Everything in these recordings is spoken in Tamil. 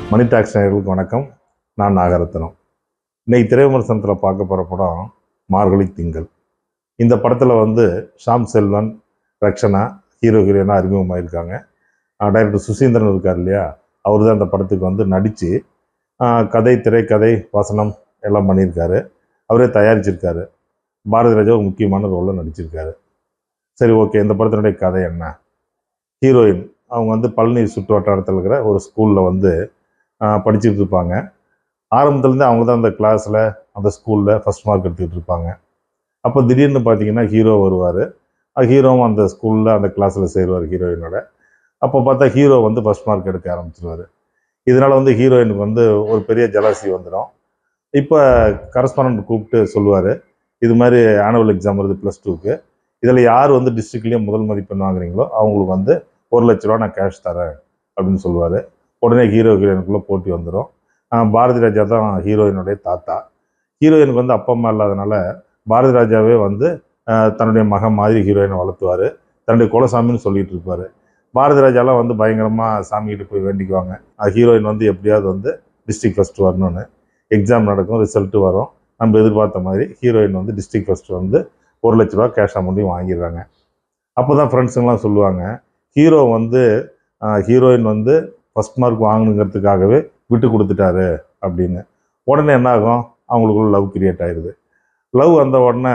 மணி டாக்ஸ் நேயர்களுக்கு வணக்கம் நான் நாகரத்னம் இன்னைக்கு திரைவிமர்சனத்தில் பார்க்க போகிற படம் மார்கழி திங்கள் இந்த படத்தில் வந்து ஷாம் செல்வன் ரக்ஷனா ஹீரோ ஹீரோயினாக அறிமுகமாயிருக்காங்க டைரக்டர் சுசீந்திரன் இருக்கார் இல்லையா அவர் தான் இந்த படத்துக்கு வந்து நடித்து கதை திரைக்கதை வசனம் எல்லாம் பண்ணியிருக்காரு அவரே தயாரிச்சிருக்காரு பாரதி ராஜா ஒரு முக்கியமான ரோலில் நடிச்சிருக்காரு சரி ஓகே இந்த படத்தினுடைய கதை என்ன ஹீரோயின் அவங்க வந்து பழனி சுற்று வட்டாரத்தில் இருக்கிற ஒரு ஸ்கூலில் வந்து ஆஹ், படிச்சுட்டு இருப்பாங்க ஆரம்பத்துலேருந்து அவங்க தான் அந்த கிளாஸில் அந்த ஸ்கூலில் ஃபஸ்ட் மார்க் எடுத்துக்கிட்டு இருப்பாங்க அப்போ திடீர்னு பார்த்தீங்கன்னா ஹீரோ வருவார் ஹீரோவும் அந்த ஸ்கூலில் அந்த கிளாஸில் சேருவார் ஹீரோயினோட அப்போ பார்த்தா ஹீரோ வந்து ஃபஸ்ட் மார்க் எடுக்க ஆரம்பிச்சிருவார் இதனால் வந்து ஹீரோயினுக்கு வந்து ஒரு பெரிய ஜலாசி வந்துடும் இப்போ கரஸ்பாண்ட் கூப்பிட்டு சொல்லுவார் இது மாதிரி ஆனுவல் எக்ஸாம் வருது ப்ளஸ் டூக்கு இதில் யார் வந்து டிஸ்ட்ரிக்ட்லேயே முதல் மதிப்பெண் வாங்குறீங்களோ அவங்களுக்கு வந்து ஒரு லட்ச ரூபா நான் கேஷ் தரேன் அப்படின்னு சொல்லுவார் உடனே ஹீரோ ஹீரோயினுக்குள்ளே போட்டி வந்துடும் பாரதி ராஜா தான் ஹீரோயினுடைய தாத்தா ஹீரோயினுக்கு வந்து அப்பா அம்மா இல்லாதனால பாரதி ராஜாவே வந்து ஆஹ், தன்னுடைய மகன் மாதிரி ஹீரோயினை வளர்த்துவார் தன்னுடைய குலசாமின்னு சொல்லிட்டு இருப்பார் பாரதி ராஜாலாம் வந்து பயங்கரமாக சாமிகிட்ட போய் வேண்டிக்குவாங்க ஹீரோயின் வந்து எப்படியாவது வந்து டிஸ்ட்ரிக்ட் ஃபஸ்ட்டு வரணும்னு எக்ஸாம் நடக்கும் ரிசல்ட்டு வரும் நம்ம எதிர்பார்த்த மாதிரி ஹீரோயின் வந்து டிஸ்ட்ரிக்ட் ஃபஸ்ட்டு வந்து ஒரு லட்ச ரூபா கேஷ் அமௌண்ட்டையும் வாங்கிடுறாங்க அப்போ தான் ஃப்ரெண்ட்ஸுங்களாம் சொல்லுவாங்க ஹீரோ வந்து ஹீரோயின் வந்து ஃபஸ்ட் மார்க் வாங்கணுங்கிறதுக்காகவே விட்டு கொடுத்துட்டாரு அப்படின்னு உடனே என்ன ஆகும் அவங்களுக்குள்ள லவ் கிரியேட் ஆயிடுது லவ் வந்த உடனே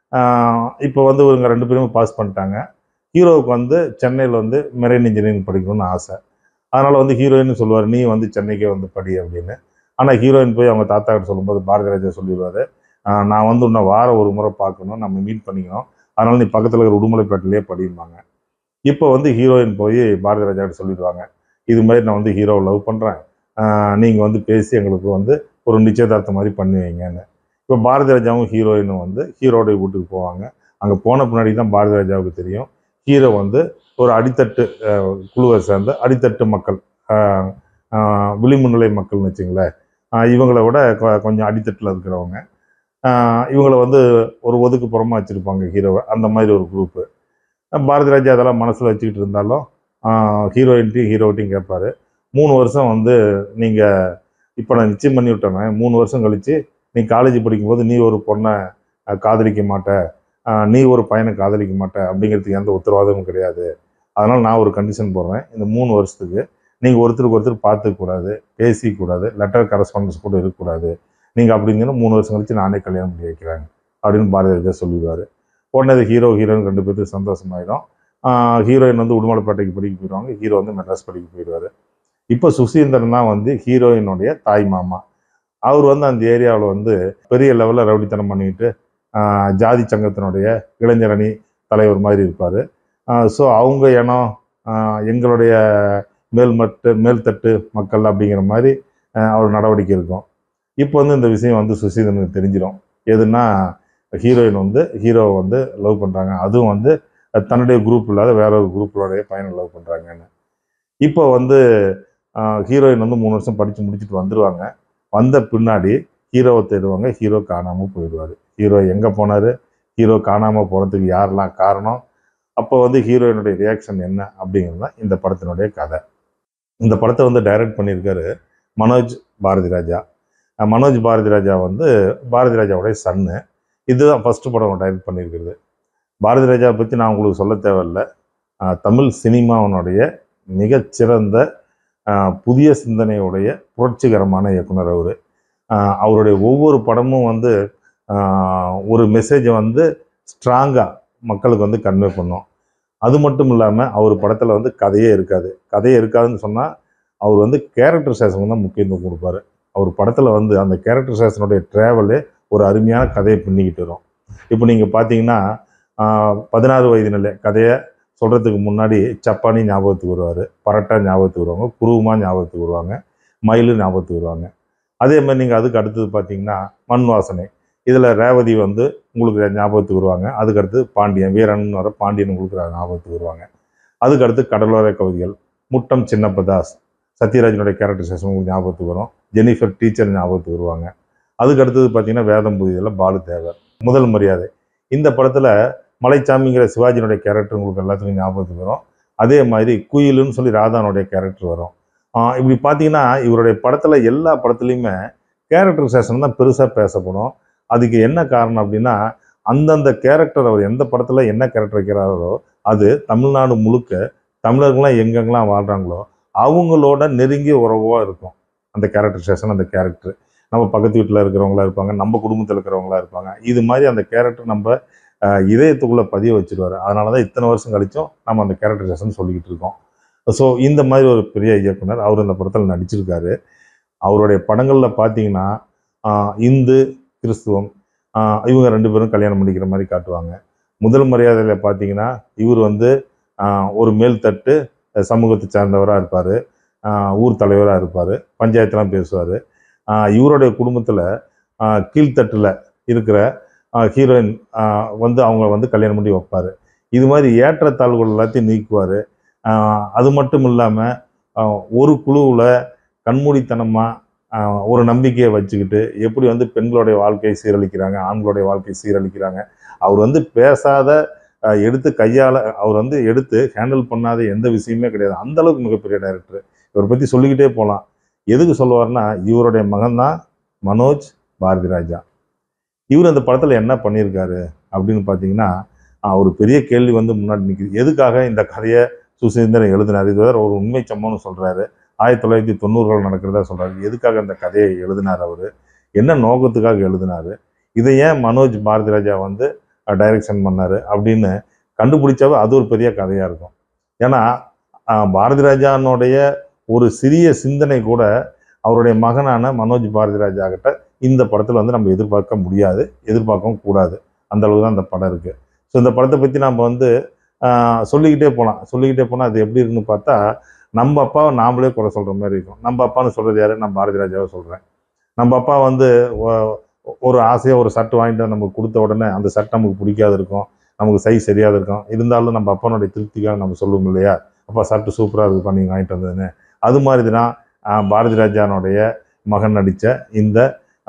இப்போ வந்து இவங்க ரெண்டு பேருமே பாஸ் பண்ணிட்டாங்க ஹீரோவுக்கு வந்து சென்னையில் வந்து மெரைன் இன்ஜினியரிங் படிக்கணும்னு ஆசை அதனால் வந்து ஹீரோயின் சொல்லுவார் நீ வந்து சென்னைக்கே வந்து படி அப்படின்னு ஆனால் ஹீரோயின் போய் அவங்க தாத்தா கிட்ட சொல்லும்போது பாரதி ராஜா சொல்லிடுவார் நான் வந்து உன்னை வாரம் ஒரு முறை பார்க்கணும் நம்ம மீட் பண்ணிக்கணும் அதனால் நீ பக்கத்தில் இருக்கிற உடுமலைப்பேட்டிலேயே படிம்பாங்க இப்போ வந்து ஹீரோயின் போய் பாரதி ராஜா கிட்ட சொல்லிடுவாங்க இது மாதிரி நான் வந்து ஹீரோவை லவ் பண்ணுறேன் நீங்கள் வந்து பேசி எங்களுக்கு வந்து ஒரு நிச்சயதார்த்தம் மாதிரி பண்ணி வைங்கன்னு இப்போ பாரதி ராஜாவும் ஹீரோயினும் வந்து ஹீரோடைய வீட்டுக்கு போவாங்க அங்கே போன பின்னாடி தான் பாரதி ராஜாவுக்கு தெரியும் ஹீரோ வந்து ஒரு அடித்தட்டு அஹ், குழுவை சேர்ந்த அடித்தட்டு மக்கள் அஹ், அஹ், விளிம்புநிலை மக்கள்னு வச்சுங்களேன் அஹ், இவங்களை விட கொ- கொஞ்சம் அடித்தட்டில் இருக்கிறவங்க அஹ், இவங்களை வந்து ஒரு ஒதுக்குப்புறமா வச்சுருப்பாங்க ஹீரோவை அந்த மாதிரி ஒரு குரூப்பு பாரதி ராஜா அதெல்லாம் மனசில் வச்சுக்கிட்டு இருந்தாலும் ஹீரோயின்ட்டையும் ஹீரோட்டையும் கேட்பாரு மூணு வருஷம் வந்து நீங்கள் இப்போ நான் நிச்சயம் பண்ணி விட்டேனே மூணு வருஷம் கழித்து நீ காலேஜ் படிக்கும்போது நீ ஒரு பொண்ணை அஹ், காதலிக்க மாட்ட அஹ், நீ ஒரு பையனை காதலிக்க மாட்ட அப்படிங்கிறதுக்கு எந்த உத்தரவாதமும் கிடையாது அதனால் நான் ஒரு கண்டிஷன் போடுறேன் இந்த மூணு வருஷத்துக்கு நீங்கள் ஒருத்தருக்கு ஒருத்தர் பார்த்துக்கூடாது பேசிக்கூடாது லெட்டர் கரஸ்பாண்டன்ஸ் கூட இருக்கக்கூடாது நீங்கள் அப்படிங்கிற மூணு வருஷம் கழிச்சு நானே கல்யாணம் பண்ணி வைக்கிறேன் அப்படின்னு பாரதி ராஜா சொல்லிடுவார் உடனே அது ஹீரோ ஹீரோயின் ரெண்டு பேருக்கு சந்தோஷமாயிடும் ஹீரோயின் வந்து உடுமலைப்பேட்டைக்கு படிக்க போயிடுவாங்க ஹீரோ வந்து மெட்ராஸ் படிக்க போயிடுவார் இப்போ சுசீந்திரன் தான் வந்து ஹீரோயினுடைய தாய் மாமா அவர் வந்து அந்த ஏரியாவில் வந்து பெரிய லெவலில் ரவுடித்தனம் பண்ணிக்கிட்டு ஆஹ், ஜாதி சங்கத்தினுடைய இளைஞரணி தலைவர் மாதிரி இருப்பார் ஸோ அவங்க இனம் ஆஹ், எங்களுடைய மேல்மட்டு மேல்தட்டு மக்கள் அப்படிங்கிற மாதிரி ஆஹ், அவர் நடவடிக்கை இருக்கும் இப்போ வந்து இந்த விஷயம் வந்து சுசீந்திரனுக்கு தெரிஞ்சிடும் எதுனா ஹீரோயின் வந்து ஹீரோவை வந்து லவ் பண்ணுறாங்க அதுவும் வந்து தன்னுடைய குரூப் இல்லாத வேற ஒரு குரூப்போடைய பையனை லவ் பண்ணுறாங்கன்னு இப்போ வந்து ஹீரோயின் வந்து மூணு வருஷம் படித்து முடிச்சுட்டு வந்துடுவாங்க வந்த பின்னாடி ஹீரோவை தேடுவாங்க ஹீரோ காணாமல் போயிடுவார் ஹீரோ எங்கே போனார் ஹீரோ காணாமல் போனதுக்கு யாரெல்லாம் காரணம் அப்போ வந்து ஹீரோயினுடைய ரியாக்ஷன் என்ன அப்படிங்கிறது தான் இந்த படத்தினுடைய கதை இந்த படத்தை வந்து டைரக்ட் பண்ணியிருக்காரு மனோஜ் பாரதி ராஜா அஹ் மனோஜ் பாரதி ராஜா வந்து பாரதி ராஜாவுடைய சன்னு இதுதான் ஃபஸ்ட்டு படம் டைரக்ட் பண்ணியிருக்கிறது பாரதி ராஜா பற்றி நான் உங்களுக்கு சொல்ல தேவையில்ல அஹ் தமிழ் சினிமாவினுடைய மிகச்சிறந்த அஹ் புதிய சிந்தனையுடைய புரட்சிகரமான இயக்குனர் அவர் அவருடைய ஒவ்வொரு படமும் வந்து அஹ் ஒரு மெசேஜை வந்து ஸ்ட்ராங்காக மக்களுக்கு வந்து கன்வே பண்ணும் அது மட்டும் இல்லாமல் அவர் படத்தில் வந்து கதையே இருக்காது கதையே இருக்காதுன்னு சொன்னால் அவர் வந்து கேரக்டரைசேஷன் தான் முக்கியத்துவம் கொடுப்பாரு அவர் படத்தில் வந்து அந்த கேரக்டரைசேஷனுடைய ட்ராவலே ஒரு அருமையான கதையை பின்னிக்கிட்டு வரும் இப்போ நீங்கள் பார்த்தீங்கன்னா ஆஹ், பதினாறு வயது நிலை கதையை சொல்கிறதுக்கு முன்னாடி சப்பானி ஞாபகத்துக்கு வருவார் பரட்டா ஞாபகத்துக்கு வருவாங்க குருவமா ஞாபகத்துக்கு வருவாங்க மயிலு ஞாபகத்துக்கு வருவாங்க அதே மாதிரி நீங்கள் அதுக்கு அடுத்தது பார்த்தீங்கன்னா மண் வாசனை இதில் ரேவதி வந்து உங்களுக்கு ஞாபகத்துக்கு வருவாங்க அதுக்கு அடுத்து பாண்டியன் வீரன் வர பாண்டியன் உங்களுக்கு ஞாபகத்துக்கு வருவாங்க அதுக்கு அடுத்து கடலோர கவிதைகள் முட்டம் சின்னப்பதாஸ் சத்யராஜனுடைய கேரக்டரைசேஷன் உங்களுக்கு ஞாபகத்துக்கு வரும் ஜெனிஃபர் டீச்சர் ஞாபகத்துக்கு வருவாங்க அதுக்கு அடுத்தது பார்த்தீங்கன்னா வேதம் புதியதில் பாலு தேவர் முதல் மரியாதை இந்த படத்தில் மலைச்சாமிங்கிற சிவாஜியினுடைய கேரக்டர் உங்களுக்கு எல்லாத்துக்கும் ஞாபகத்துக்கு வரும் அதே மாதிரி குயிலுன்னு சொல்லி ராதானுடைய கேரக்டர் வரும் ஆஹ் இப்படி பார்த்தீங்கன்னா இவருடைய படத்தில் எல்லா படத்துலையுமே கேரக்டரைசேஷன் தான் பெருசாக பேசப்படும் அதுக்கு என்ன காரணம் அப்படின்னா அந்தந்த கேரக்டர் அவர் எந்த படத்தில் என்ன கேரக்டர் வைக்கிறாரோ அது தமிழ்நாடு முழுக்க தமிழர்கள்லாம் எங்கெங்கெல்லாம் வாழ்கிறாங்களோ அவங்களோட நெருங்கிய உறவாக இருக்கும் அந்த கேரக்டரைசேஷன் அந்த கேரக்டர் நம்ம பக்கத்து வீட்டில் இருக்கிறவங்களா இருப்பாங்க நம்ம குடும்பத்தில் இருக்கிறவங்களா இருப்பாங்க இது மாதிரி அந்த கேரக்டர் நம்ம ஆஹ், இதயத்துக்குள்ளே பதிய வச்சிருவாரு அதனால தான் இத்தனை வருஷம் கழிச்சும் நம்ம அந்த கேரக்டரைசேஷன் சொல்லிக்கிட்டு இருக்கோம் ஸோ இந்த மாதிரி ஒரு பெரிய இயக்குனர் அவர் இந்த படத்தில் நடிச்சிருக்காரு அவருடைய படங்களில் பார்த்தீங்கன்னா ஆஹ், இந்து கிறிஸ்துவம் ஆஹ், இவங்க ரெண்டு பேரும் கல்யாணம் பண்ணிக்கிற மாதிரி காட்டுவாங்க முதல் மரியாதையில் பார்த்தீங்கன்னா இவர் வந்து ஆஹ், ஒரு மேல்தட்டு அஹ், சமூகத்தை சார்ந்தவராக இருப்பார் ஊர் தலைவராக இருப்பார் பஞ்சாயத்துலாம் பேசுவார் இவருடைய குடும்பத்தில் கீழ்த்தட்டில் இருக்கிற ஹீரோயின் வந்து அவங்க வந்து கல்யாணம் பண்ணி வைப்பார் இது மாதிரி ஏற்றத்தாழ்வுகள் எல்லாத்தையும் நீக்குவார் அது மட்டும் இல்லாமல் ஒரு குழுவில் கண்மூடித்தனமாக ஒரு நம்பிக்கையை வச்சுக்கிட்டு எப்படி வந்து பெண்களுடைய வாழ்க்கையை சீரழிக்கிறாங்க ஆண்களுடைய வாழ்க்கையை சீரழிக்கிறாங்க அவர் வந்து பேசாத ஆஹ், எடுத்து கையாள அவர் வந்து எடுத்து ஹேண்டில் பண்ணாத எந்த விஷயமே கிடையாது அந்த அளவுக்கு மிகப்பெரிய டைரக்டர் இவரை பற்றி சொல்லிக்கிட்டே போகலாம் எதுக்கு சொல்லுவார்னா இவருடைய மகன் தான் மனோஜ் பாரதி ராஜா இவர் அந்த படத்தில் என்ன பண்ணியிருக்காரு அப்படின்னு பார்த்தீங்கன்னா ஆஹ், ஒரு பெரிய கேள்வி வந்து முன்னாடி நிற்குது எதுக்காக இந்த கதையை சுசீந்திரன் எழுதினார் இது வேற ஒரு உண்மை சம்பவம்னு சொல்கிறாரு ஆயிரத்தி தொள்ளாயிரத்தி தொண்ணூறுகள் நடக்கிறதா சொல்கிறாரு எதுக்காக இந்த கதையை எழுதினார் அவர் என்ன நோக்கத்துக்காக எழுதினார் இதை ஏன் மனோஜ் பாரதி ராஜா வந்து டைரக்ஷன் பண்ணார் அப்படின்னு கண்டுபிடிச்சாவே அது ஒரு பெரிய கதையாக இருக்கும் ஏன்னா ஆஹ், பாரதி ராஜானுடைய ஒரு சிறிய சிந்தனை கூட அவருடைய மகனான மனோஜ் பாரதி ராஜா கிட்ட இந்த படத்தில் வந்து நம்ம எதிர்பார்க்க முடியாது எதிர்பார்க்கவும் கூடாது அந்த அளவுக்கு தான் இந்த படம் இருக்குது ஸோ இந்த படத்தை பற்றி நம்ம வந்து ஆஹ், சொல்லிக்கிட்டே போகலாம் சொல்லிக்கிட்டே போனால் அது எப்படி இருக்குன்னு பார்த்தா நம்ம அப்பாவை நாமளே குறை சொல்கிற மாதிரி இருக்கும் நம்ம அப்பான்னு சொல்கிறது யாரு நான் பாரதி ராஜாவை சொல்கிறேன் நம்ம அப்பா வந்து ஒ- ஒரு ஆசையாக ஒரு சட்டை வாங்கிட்டு வந்து நமக்கு கொடுத்த உடனே அந்த சட்டை நமக்கு பிடிக்காது இருக்கும் நமக்கு சைஸ் சரியாக இருக்கும் இருந்தாலும் நம்ம அப்பனுடைய திருப்திக்காக நம்ம சொல்லுவோம் இல்லையா அப்பா சட்டை சூப்பராக இருக்குது பண்ணி வாங்கிட்டு வந்ததுன்னு அது மாதிரி தான் ஆஹ், பாரதி ராஜானுடைய மகன் நடித்த இந்த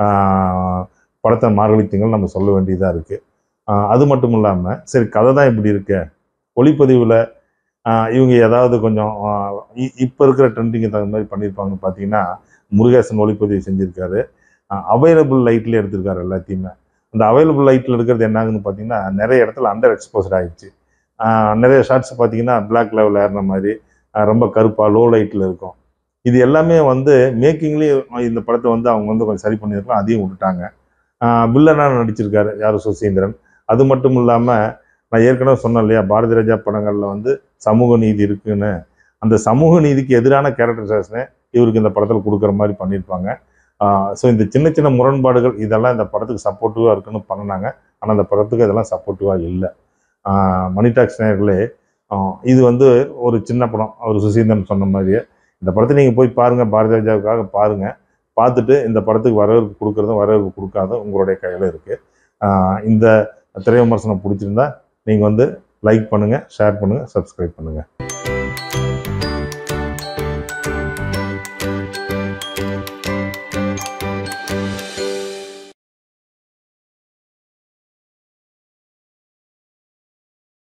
ஆஹ், படத்தை மார்கழி திங்கள் நம்ம சொல்ல வேண்டியதாக இருக்குது அது மட்டும் இல்லாமல் சரி கதை தான் இப்படி இருக்கு ஒளிப்பதிவில் இவங்க ஏதாவது கொஞ்சம் இப்போ இருக்கிற ட்ரெண்டிங்கு தகுந்த மாதிரி பண்ணியிருப்பாங்கன்னு பார்த்தீங்கன்னா முருகேசன் ஒளிப்பதிவு செஞ்சுருக்காரு அவைலபிள் லைட்டில் எடுத்திருக்காரு எல்லாத்தையுமே அந்த அவைலபிள் லைட்டில் இருக்கிறது என்னாகுன்னு பார்த்தீங்கன்னா நிறைய இடத்துல அண்டர் எக்ஸ்போஸ்ட் ஆயிடுச்சு ஆஹ் நிறைய ஷார்ட்ஸ் பார்த்தீங்கன்னா பிளாக் லெவல் ஏறின மாதிரி ஆஹ் ரொம்ப கருப்பாக லோ லைட்டில் இருக்கும் இது எல்லாமே வந்து மேக்கிங்லேயும் இந்த படத்தை வந்து அவங்க வந்து கொஞ்சம் சரி பண்ணியிருக்கலாம் அதையும் விட்டுட்டாங்க வில்லனாக நடிச்சிருக்காரு யார் சுசீந்திரன் அது மட்டும் இல்லாமல் நான் ஏற்கனவே சொன்னேன் இல்லையா பாரதி ராஜா படங்களில் வந்து சமூக நீதி இருக்குன்னு அந்த சமூக நீதிக்கு எதிரான கேரக்டரைசேஷனை இவருக்கு இந்த படத்தில் கொடுக்குற மாதிரி பண்ணியிருப்பாங்க ஸோ இந்த சின்ன சின்ன முரண்பாடுகள் இதெல்லாம் இந்த படத்துக்கு சப்போர்ட்டிவாக இருக்குன்னு பண்ணினாங்க ஆனால் அந்த படத்துக்கு இதெல்லாம் சப்போர்ட்டிவாக இல்லை மணி டாக்ஸ் நேயர்களே ஆஹ் இது வந்து ஒரு சின்ன படம் அவர் சுசீந்திரன் சொன்ன மாதிரியே இந்த படத்தை நீங்கள் போய் பாருங்கள் பாரதி ராஜாவுக்காக பாருங்கள் பார்த்துட்டு இந்த படத்துக்கு வரவேற்பு கொடுக்குறதும் வரவேற்பு கொடுக்காதும் உங்களுடைய கையில் இருக்குது இந்த திரை விமர்சனம் பிடிச்சிருந்தா நீங்கள் வந்து லைக் பண்ணுங்கள் ஷேர் பண்ணுங்கள் சப்ஸ்கிரைப் பண்ணுங்கள்